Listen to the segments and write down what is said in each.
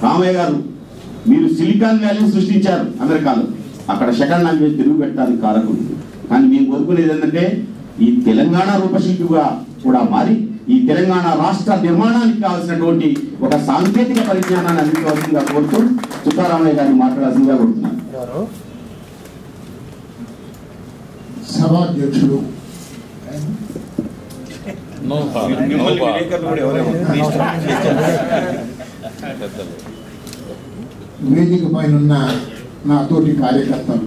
రామయ్య గారు మీరు silicon valley సృష్టించారు అమెరికాలో అక్కడ సెకండ్ లాంగ్వేజ్ తెలుగు పెట్టడానికి కారకులు కానీ మేము కోరుకునేది ఏంటంటే ఈ తెలంగాణ రూపశిల్పిగా కూడా మారి ఈ తెలంగాణ రాష్ట్ర నిర్మాణానికి కావాల్సినటువంటి ఒక సాంకేతిక పరిజ్ఞానాన్ని అందించవలసిందిగా కోరుతూ చుట్టారామయ్య గారిని మాట్లాడాల్సిందిగా కోరుతున్నాను సభాధ్యక్షుడు నో మిమ్మల్ని విలేకరులు కూడా ఎవరేమో మీ ఇష్టం. పెద్దలు వేదిక పైన ఉన్న నా తోటి కార్యకర్తలు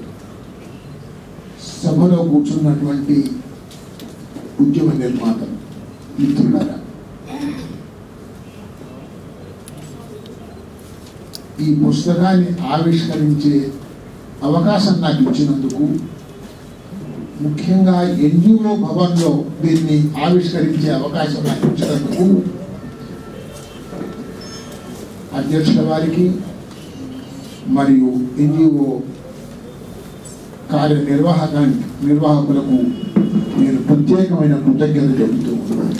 సభలో కూర్చున్నటువంటి ఉద్యమ నిర్మాతలు మిత్రులారా ఈ పుస్తకాన్ని ఆవిష్కరించే అవకాశం నాకు ఇచ్చినందుకు ముఖ్యంగా ఎన్జిఓ భవన్లో దీన్ని ఆవిష్కరించే అవకాశం నాకు ఇచ్చినందుకు అధ్యక్షుల వారికి మరియు ఎన్జిఓ కార్యనిర్వాహక నిర్వాహకులకు నేను ప్రత్యేకమైన కృతజ్ఞత చెబుతూ ఉన్నాను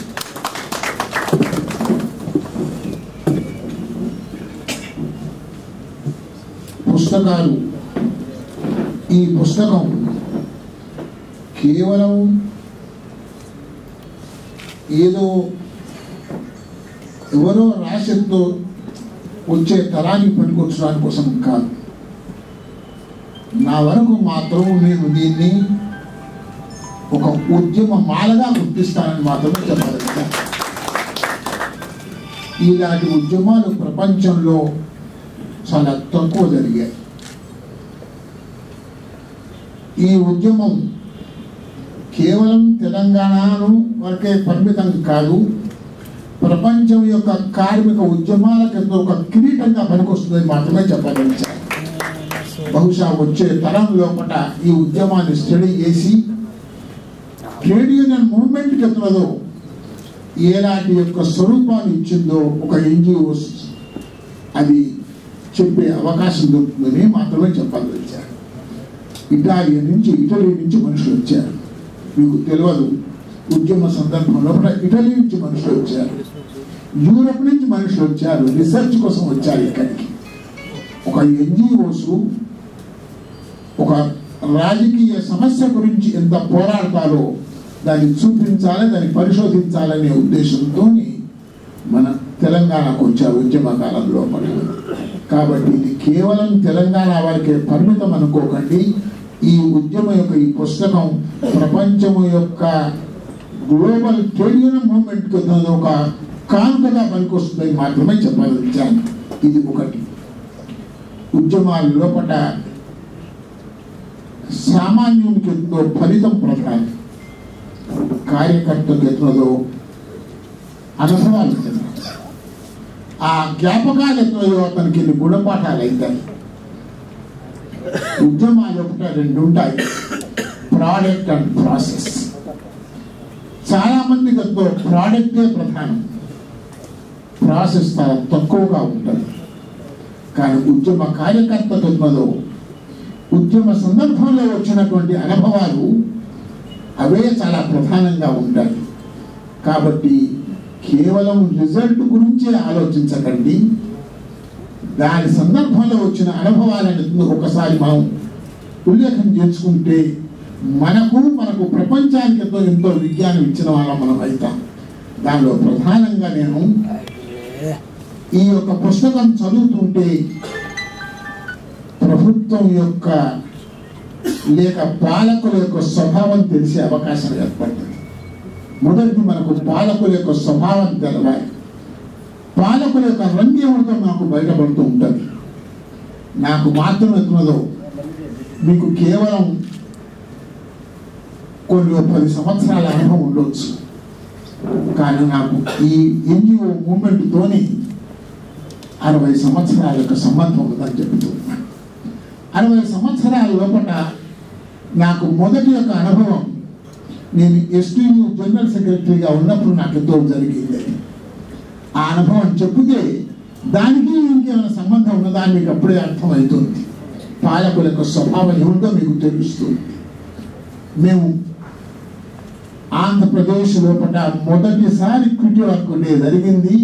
పుస్తకాలు ఈ పుస్తకం కేవలం ఏదో ఎవరో రాసితో వచ్చే తరానికి పనికొచ్చడానికి కోసం కాదు నా వరకు మాత్రం నేను దీన్ని ఒక ఉద్యమ మాలగా గుర్తిస్తానని మాత్రమే చెప్పగలుగుతాను ఇలాంటి ఉద్యమాలు ప్రపంచంలో చాలా తక్కువ జరిగాయి ఈ ఉద్యమం కేవలం తెలంగాణను వరకే పరిమితం కాదు ప్రపంచం యొక్క కార్మిక ఉద్యమాల కింద ఒక కిరీటంగా పనికొస్తుందని మాత్రమే చెప్పగలిగాను బహుశా వచ్చే తరం లోపల ఈ ఉద్యమాన్ని స్టడీ చేసి ట్రేడ్ యూనియన్ మూవ్మెంట్ కిందలో ఏలాంటి యొక్క స్వరూపాన్ని ఇచ్చిందో ఒక ఎన్జిఓ అది చెప్పే అవకాశం దొరుకుతుందని మాత్రమే చెప్పగలిగారు ఇటాలియా నుంచి ఇటలీ నుంచి మనుషులు వచ్చారు మీకు తెలియదు ఉద్యమ సందర్భంలో కూడా ఇటలీ నుంచి మనుషులు వచ్చారు యూరప్ నుంచి మనుషులు వచ్చారు రీసెర్చ్ కోసం వచ్చారు ఇక్కడికి ఒక ఎన్జిఓస్ ఒక రాజకీయ సమస్య గురించి ఎంత పోరాడతారో దాన్ని చూపించాలి దాన్ని పరిశోధించాలనే ఉద్దేశంతో మన తెలంగాణకు వచ్చారు ఉద్యమ కాలంలో మనం కాబట్టి ఇది కేవలం తెలంగాణ వారికే పరిమితం అనుకోకండి ఈ ఉద్యమం యొక్క ఈ పుస్తకం ప్రపంచం యొక్క గ్లోబల్ ట్రేడ్ యూనియన్ మూవ్మెంట్ కింద ఒక కానుకగా పనికొస్తుందని మాత్రమే చెప్పగలిగాను ఇది ఒకటి ఉద్యమాల లోపల సామాన్యునికి ఎంతో ఫలితం ప్రధానం కార్యకర్తకు ఎంతో అనుభవాలు ఉన్నాయి. ఆ జ్ఞాపకాలు ఎంతో అతనికి ఎన్ని గుణపాఠాలు అవుతాయి ఉద్యమాలు ఒకట రెండు ఉంటాయి ప్రోడక్ట్ అండ్ ప్రాసెస్ చాలా మందికి ఎంతో ప్రోడక్టే ప్రధానం ప్రాసెస్ చాలా తక్కువగా ఉంటుంది కానీ ఉద్యమ కార్యకర్తకు ఉన్నదో ఉద్యమ సందర్భంలో వచ్చినటువంటి అనుభవాలు అవే చాలా ప్రధానంగా ఉంటాయి కాబట్టి కేవలం రిజల్ట్ గురించే ఆలోచించకండి దాని సందర్భంలో వచ్చిన అనుభవాలను ఒకసారి మనం ఉల్లేఖం చేసుకుంటే మనకు మనకు ప్రపంచానికి ఎంతో ఎంతో విజ్ఞానం ఇచ్చిన వాళ్ళం మనం అవుతాం దానిలో ప్రధానంగా నేను ఈ యొక్క పుస్తకం చదువుతుంటే ప్రభుత్వం యొక్క లేక పాలకుల యొక్క స్వభావం తెలిసే అవకాశం ఏర్పడుతుంది మొదటి మనకు పాలకుల యొక్క స్వభావం తెలవాలి పాలకుల యొక్క రంగు ఏమిటో నాకు బయటపడుతూ ఉంటుంది నాకు మాత్రం ఎత్తున్నదో మీకు కేవలం కొన్ని పది సంవత్సరాల అనుభవం ఉండొచ్చు కానీ నాకు ఈ ఎన్జిఓ మూమెంట్తోని అరవై సంవత్సరాల యొక్క సంబంధం ఉందని చెబుతున్నాను అరవై సంవత్సరాల లోపల నాకు మొదటి యొక్క అనుభవం నేను ఎస్టీయూ జనరల్ సెక్రటరీగా ఉన్నప్పుడు నాకు ఎంతో జరిగింది ఆ అనుభవం చెప్తే దానికి ఇంకేమైనా సంబంధం ఉన్నదా అని మీకు అప్పుడే అర్థమవుతుంది పాలకుల యొక్క స్వభావం ఏమిటో మీకు తెలుస్తుంది మేము ఆంధ్రప్రదేశ్ లోపల మొదటిసారి క్విట్ వర్క్ డే జరిగింది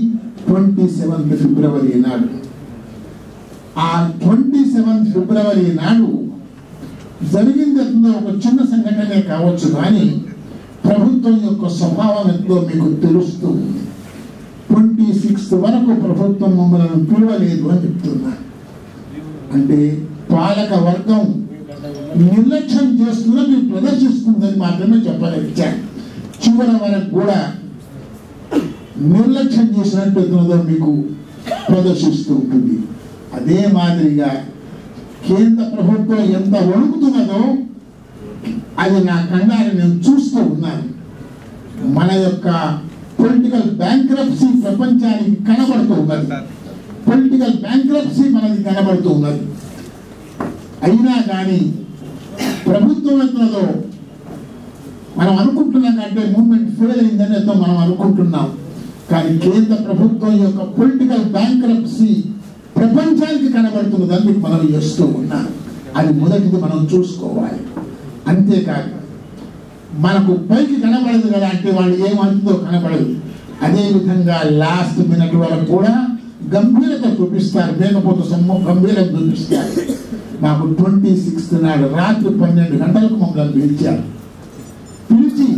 ట్వంటీ సెవెంత్ ఫిబ్రవరి నాడు ఆ ట్వంటీ సెవెంత్ ఫిబ్రవరి నాడు జరిగింది ఎంతో ఒక చిన్న సంఘటనే కావచ్చు కానీ ప్రభుత్వం యొక్క స్వభావం ఎంతో మీకు తెలుస్తూ ఉంది ట్వంటీ సిక్స్త్ వరకు ప్రభుత్వం మమ్మల్ని పిలవలేదు అని చెప్తున్నా అంటే పాలక వర్గం నిర్లక్ష్యం చేస్తున్నది ప్రదర్శిస్తుందని మాత్రమే చెప్పగలిగాను చివరి వరకు కూడా నిర్లక్ష్యం చేసినట్టు ఎదురుదో మీకు ప్రదర్శిస్తూ ఉంటుంది అదే మాదిరిగా కేంద్ర ప్రభుత్వం ఎంత వణుకుతున్నదో అది నా కళ్ళాన్ని నేను చూస్తూ ఉన్నాను మన యొక్క పొలిటికల్ బ్యాంక్రప్సీ ప్రపంచానికి కనబడుతూ ఉన్నది పొలిటికల్ బ్యాంక్రప్సీ మనది కనబడుతూ ఉన్నది అయినా కానీ ప్రభుత్వం ఎంతలో మనం అనుకుంటున్నాం కంటే మూవ్మెంట్ ఫెయిల్ అయిందని ఎంతో మనం అనుకుంటున్నాం కానీ కేంద్ర ప్రభుత్వం యొక్క పొలిటికల్ బ్యాంక్రప్సీ ప్రపంచానికి కనబడుతున్నదని మీకు మనం చేస్తూ ఉన్నాం అది మొదటిది మనం చూసుకోవాలి అంతేకాదు మనకు పైకి కనబడదు కదా అంటే వాళ్ళు ఏమంటుందో కనబడదు అదే విధంగా లాస్ట్ మినిట్ వరకు కూడా గంభీరత చూపిస్తారు లేకపోతే సొమ్ము గంభీరత చూపిస్తారు మాకు ట్వంటీ సిక్స్త్ నాడు రాత్రి పన్నెండు గంటలకు మమ్మల్ని పిలిచారు పిలిచి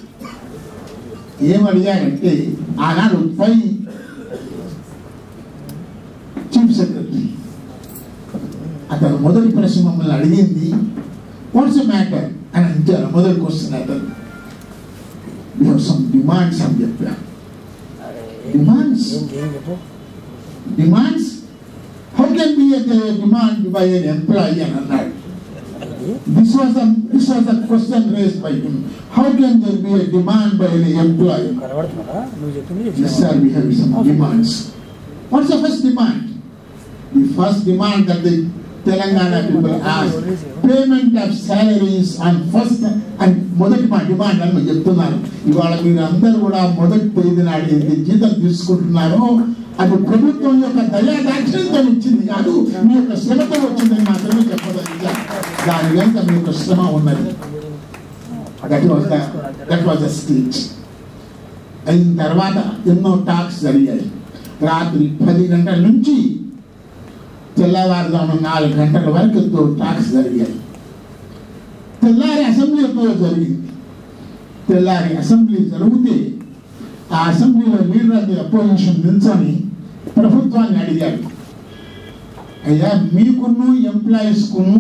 ఏమడిగారంటే ఆనాడు పై చీఫ్ సెక్రటరీ అతను మొదటి ప్రశ్న మమ్మల్ని అడిగింది వాట్స్ మ్యాటర్ అని అంటారు మొదటి క్వశ్చన్ అతను వీ హ్యావ్ సమ్ డిమాండ్స్ అని చెప్పారు demands demands how can be demand by an employee అని అన్నాడు this was this was the question raised by him how can there be a demand by an employee కనబడుతున్నారా నువ్వు చెప్పింది Yes, sir, we have some demands. What's the first demand? The first demand that the Telangana people ask, payment of salaries on first and మొదటి మా demand అని నేను చెప్తున్నాను ఇవాళ మీరు అందరూ కూడా మొదటి తేదీ నాడు ఏదైతే జీతం తీసుకుంటున్నారో అది ప్రభుత్వం యొక్క దయా దాక్షిణ్యంతో ఇచ్చింది కాదు మీ యొక్క శ్రమతో వచ్చిందని మాత్రమే చెప్పదలిగా దాని వెంట మీ యొక్క శ్రమ ఉన్నది that was the that was the speech అయిన తర్వాత ఎన్నో టాక్స్ జరిగాయి రాత్రి పది గంటల నుంచి తెల్లవారుజామున నాలుగు గంటల వరకు ఎంతో టాక్స్ జరిగాయి తెల్లారి అసెంబ్లీ ఎప్పుడో జరిగింది తెల్లారి అసెంబ్లీ జరిగితే ఆ అసెంబ్లీలో లీడర్ ఆఫ్ ది అపోజిషన్ నిల్చొని ప్రభుత్వాన్ని అడిగాడు అయ్యా మీకును ఎంప్లాయీస్కును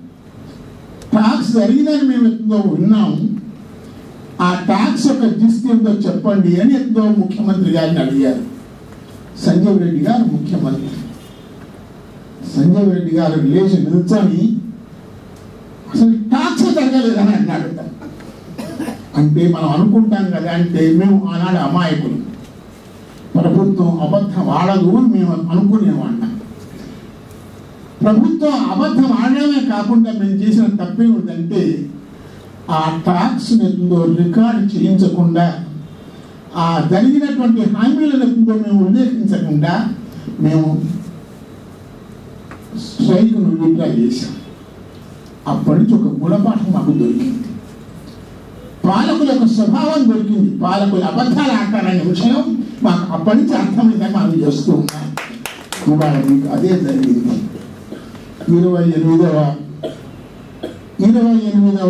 టాక్స్ జరిగిందని మేము ఎంతో విన్నాము ఆ ట్యాక్స్ యొక్క జిస్ట్ ఏంటో చెప్పండి అని ఎంతో ముఖ్యమంత్రి గారిని అడిగారు సంజయ్ రెడ్డి గారు ముఖ్యమంత్రి సంజయ్ రెడ్డి గారు లేచి నిల్చొని అసలు ట్యాక్స్ జరగలేదని అన్నాడు అంటే మనం అనుకుంటాం కదా అంటే మేము ఆనాడు అమాయకులు ప్రభుత్వం అబద్ధం ఆడదు అని మేము అనుకునేవాళ్ళం ప్రభుత్వం అబద్ధం ఆడడమే కాకుండా మేము చేసిన తప్పేమిటంటే ఆ ట్యాక్స్ ఎంతో రికార్డ్ చేయించకుండా ఆ జరిగినటువంటి హామీలను ఎంతో మేము ఉల్లేఖించకుండా మేము స్ట్రైక్ను విడ్రా చేశాం అప్పటి నుంచి ఒక గుణపాఠం మాకు దొరికింది పాలకుల యొక్క స్వభావం దొరికింది పాలకులు అబద్ధాలు ఆడతారనే విషయం మాకు అప్పటి నుంచి అర్థమైందని మనం చేస్తూ ఉన్నాం ఇవాళ మీకు అదే జరిగింది ఇరవై ఎనిమిదవ ఇరవై ఎనిమిదవ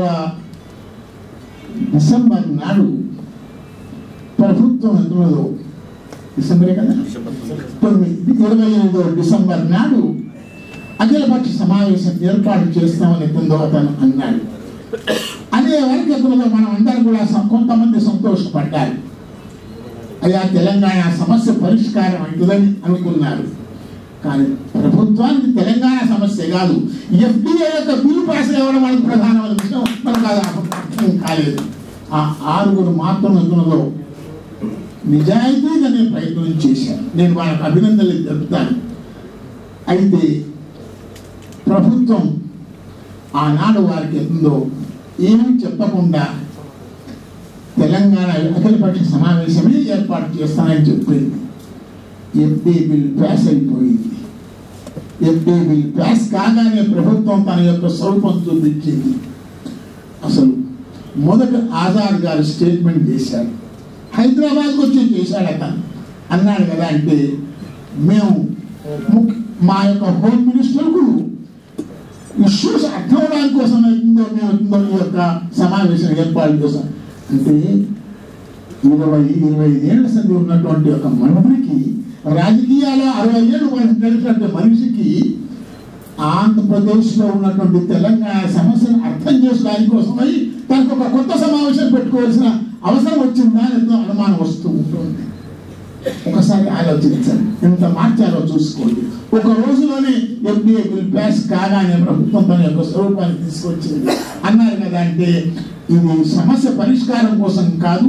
డిసెంబర్ నాడు ప్రభుత్వం ఎంతలో డిసెంబరే కదా తొమ్మిది ఇరవై ఎనిమిదవ డిసెంబర్ నాడు అఖిలపక్ష సమావేశం ఏర్పాటు చేస్తామని ఎంతో అతను అన్నాడు అదే వరకు ఎంతలో మనం అందరం కూడా సం- కొంతమంది సంతోషపడ్డారు అయ్యా తెలంగాణ సమస్య పరిష్కారం అవుతుందని అనుకున్నారు కానీ ప్రభుత్వానికి తెలంగాణ సమస్య కాదు ఎఫ్డీఏ యొక్క బిల్లు పాస్ అవ్వడం మనకు ప్రధానమైన విషయం మనకు అది అర్థం కాలేదు ఆ ఆరుగురు మాత్రం ఎందులో నిజాయితీగానే ప్రయత్నం చేశారు నేను వాళ్ళకి అభినందనలు చెప్తాను అయితే ప్రభుత్వం ఆనాడు వారికి ఎంతో ఏమీ చెప్పకుండా తెలంగాణ అఖిలపక్ష సమావేశమే ఏర్పాటు చేస్తానని చెప్పింది ఎఫ్డీ బిల్ పాస్ అయిపోయింది ఎఫ్డీ బిల్ పాస్ కాగానే ప్రభుత్వం తన యొక్క స్వరూపం చూపించింది అసలు మొదట ఆజాద్ గారు స్టేట్మెంట్ చేశారు హైదరాబాద్కి వచ్చి చేశాడు అతను అన్నాడు కదా అంటే మేము ముఖ్య- మా యొక్క హోమ్ మినిస్టర్కు ఇష్యూస్ అర్థం అవడానికి కోసం అవుతుందో మేము అవుతుందో ఈ యొక్క సమావేశం ఏర్పాటు చేశాం అంటే ఇరవై ఇరవై ఐదేళ్ల సంది ఉన్నటువంటి ఒక మంత్రికి రాజకీయాల్లో అరవై ఏళ్ళు మనకు తెలిసినటువంటి మనిషికి ఆంధ్రప్రదేశ్లో ఉన్నటువంటి తెలంగాణ సమస్యను అర్థం చేసుకోవడానికి కోసమై తనకు ఒక కొత్త సమావేశం పెట్టుకోవాల్సిన అవసరం వచ్చిందా అని ఎంతో అనుమానం వస్తూ ఉంటుంది ఒకసారి ఆలోచించండి ఎంత మార్చాలో చూసుకోండి ఒక రోజులోనే ఎఫ్డిఏ బిల్ పాస్ కాగానే ప్రభుత్వం తన యొక్క స్వరూపాన్ని తీసుకొచ్చింది అన్నారు కదా అంటే ఇది సమస్య పరిష్కారం కోసం కాదు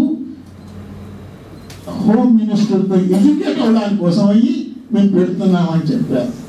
హోమ్ మినిస్టర్తో ఎడ్యుకేట్ అవడానికి కోసం అయ్యి మేము పెడుతున్నామని చెప్పారు